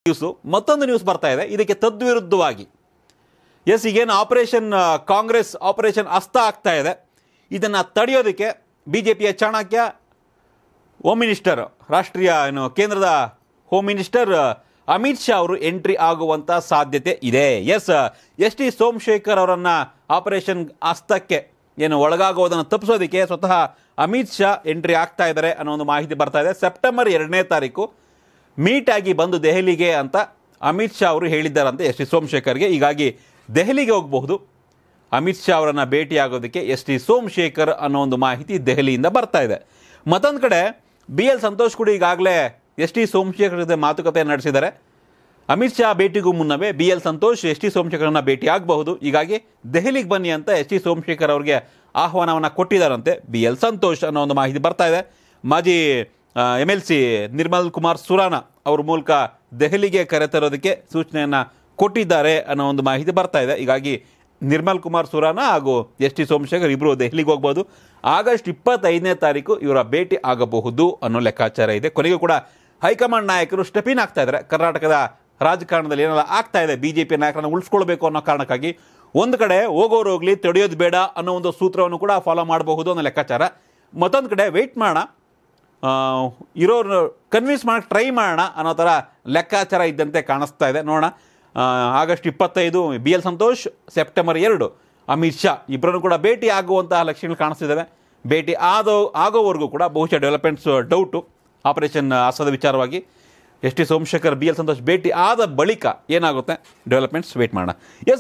news ಮತ್ತೊಂದು news ಬರ್ತಾ ಇದೆ ಇದಕ್ಕೆ ತದ್ವಿರುದ್ಧವಾಗಿ ಎಸ್ ಈಗೇನು ಆಪರೇಷನ್ ಆ, ಕಾಂಗ್ರೆಸ್ ಆಪರೇಷನ್ ಅಸ್ತ ಆಗ್ತಾ ಇದೆ ಇದನ್ನು ತಡೆಯೋದಕ್ಕೆ ಬಿ ಜೆ ಪಿಯ ಚಾಣಕ್ಯ ಹೋಮ್ ಮಿನಿಸ್ಟರ್ ರಾಷ್ಟ್ರೀಯ ಏನು ಕೇಂದ್ರದ ಹೋಮ್ ಮಿನಿಸ್ಟರ್ ಆ, ಅಮಿತ್ ಶಾ ಅವರು ಎಂಟ್ರಿ ಆಗುವಂಥ ಸಾಧ್ಯತೆ ಇದೆ ಎಸ್ ಎಸ್ ಟಿ ಸೋಮಶೇಖರ್ ಅವರನ್ನು ಆಪರೇಷನ್ ಅಸ್ತಕ್ಕೆ ಏನು ಒಳಗಾಗುವುದನ್ನು ತಪ್ಪಿಸೋದಕ್ಕೆ ಸ್ವತಃ ಅಮಿತ್ ಶಾ ಎಂಟ್ರಿ ಆಗ್ತಾ ಇದ್ದಾರೆ ಅನ್ನೋ ಒಂದು ಮಾಹಿತಿ ಬರ್ತಾ ಇದೆ ಸೆಪ್ಟೆಂಬರ್ ಎರಡನೇ ತಾರೀಕು ಮೀಟ್ ಆಗಿ ಬಂದು ದೆಹಲಿಗೆ ಅಂತ ಅಮಿತ್ ಶಾ ಅವರು ಹೇಳಿದ್ದಾರಂತೆ ಎಸ್ ಟಿ ಸೋಮಶೇಖರ್ಗೆ ಹೀಗಾಗಿ ದೆಹಲಿಗೆ ಹೋಗಬಹುದು ಅಮಿತ್ ಶಾ ಅವರನ್ನು ಭೇಟಿಯಾಗೋದಕ್ಕೆ ಎಸ್ ಟಿ ಸೋಮಶೇಖರ್ ಅನ್ನೋ ಒಂದು ಮಾಹಿತಿ ದೆಹಲಿಯಿಂದ ಬರ್ತಾ ಇದೆ ಮತ್ತೊಂದು ಕಡೆ ಬಿ ಎಲ್ ಸಂತೋಷ್ ಕೂಡ ಈಗಾಗಲೇ ಎಸ್ ಟಿ ಸೋಮಶೇಖರ್ ಜೊತೆ ಮಾತುಕತೆ ನಡೆಸಿದ್ದಾರೆ ಅಮಿತ್ ಶಾ ಭೇಟಿಗೂ ಮುನ್ನವೇ B L Santosh S T ಸೋಮಶೇಖರನ್ನ ಭೇಟಿ ಆಗಬಹುದು ಹೀಗಾಗಿ ದೆಹಲಿಗೆ ಬನ್ನಿ ಅಂತ ಎಸ್ ಟಿ ಸೋಮಶೇಖರ್ ಅವರಿಗೆ ಆಹ್ವಾನವನ್ನು ಕೊಟ್ಟಿದ್ದಾರಂತೆ ಬಿ ಎಲ್ ಸಂತೋಷ್ ಅನ್ನೋ ಒಂದು ಮಾಹಿತಿ ಬರ್ತಾ ಇದೆ ಮಾಜಿ M L C Nirmal Kumar Surana ಅವ್ರ ಮೂಲಕ ದೆಹಲಿಗೆ ಕರೆತರೋದಕ್ಕೆ ಸೂಚನೆಯನ್ನು ಕೊಟ್ಟಿದ್ದಾರೆ ಅನ್ನೋ ಒಂದು ಮಾಹಿತಿ ಬರ್ತಾ ಇದೆ ಹೀಗಾಗಿ ನಿರ್ಮಲ್ ಕುಮಾರ್ ಸುರಾನ ಹಾಗೂ ಎಸ್ ಟಿ ಸೋಮಶೇಖರ್ ಇಬ್ಬರು ದೆಹಲಿಗೆ ಹೋಗ್ಬೋದು ಆಗಸ್ಟ್ ಇಪ್ಪತ್ತೈದನೇ ತಾರೀಕು ಇವರ ಭೇಟಿ ಆಗಬಹುದು ಅನ್ನೋ ಲೆಕ್ಕಾಚಾರ ಇದೆ ಕೊನೆಗೂ ಕೂಡ ಹೈಕಮಾಂಡ್ ನಾಯಕರು ಸ್ಟೆಪ್ ಇನ್ ಆಗ್ತಾ ಇದ್ದಾರೆ ಕರ್ನಾಟಕದ ರಾಜಕಾರಣದಲ್ಲಿ ಏನೆಲ್ಲ ಆಗ್ತಾ ಇದೆ ಬಿ ಜೆ ಪಿ ನಾಯಕರನ್ನು ಉಳಿಸ್ಕೊಳ್ಬೇಕು ಅನ್ನೋ ಕಾರಣಕ್ಕಾಗಿ ಒಂದು ಕಡೆ ಹೋಗೋರು ಹೋಗ್ಲಿ ತಡೆಯೋದು ಬೇಡ ಅನ್ನೋ ಒಂದು ಸೂತ್ರವನ್ನು ಕೂಡ ಫಾಲೋ ಮಾಡಬಹುದು ಅನ್ನೋ ಲೆಕ್ಕಾಚಾರ ಮತ್ತೊಂದು ಕಡೆ ವೆಯ್ಟ್ ಮಾಡೋಣ ಆ, ಇರೋರು ಕನ್ವಿನ್ಸ್ ಮಾಡೋಕ್ಕೆ ಟ್ರೈ ಮಾಡೋಣ ಅನ್ನೋ ಥರ ಲೆಕ್ಕಾಚಾರ ಇದ್ದಂತೆ ಕಾಣಿಸ್ತಾ ಇದೆ ನೋಡೋಣ ಆ, ಆಗಸ್ಟ್ ಇಪ್ಪತ್ತೈದು ಬಿ ಎಲ್ ಸಂತೋಷ್ ಸೆಪ್ಟೆಂಬರ್ ಎರಡು ಅಮಿತ್ ಶಾ ಇಬ್ಬರನ್ನು ಕೂಡ ಭೇಟಿ ಆಗುವಂತಹ ಲಕ್ಷಣಗಳು ಕಾಣಿಸ್ತಿದ್ದಾವೆ ಭೇಟಿ ಆದೋ ಆಗೋವರೆಗೂ ಕೂಡ ಬಹುಶಃ ಡೆವಲಪ್ಮೆಂಟ್ಸ್ ಡೌಟು ಆಪರೇಷನ್ ಅಸದ ವಿಚಾರವಾಗಿ S T Somashekar B L Santosh ಭೇಟಿ ಆದ ಬಳಿಕ ಏನಾಗುತ್ತೆ ಡೆವಲಪ್ಮೆಂಟ್ಸ್ ವೇಟ್ ಮಾಡೋಣ ಎಸ್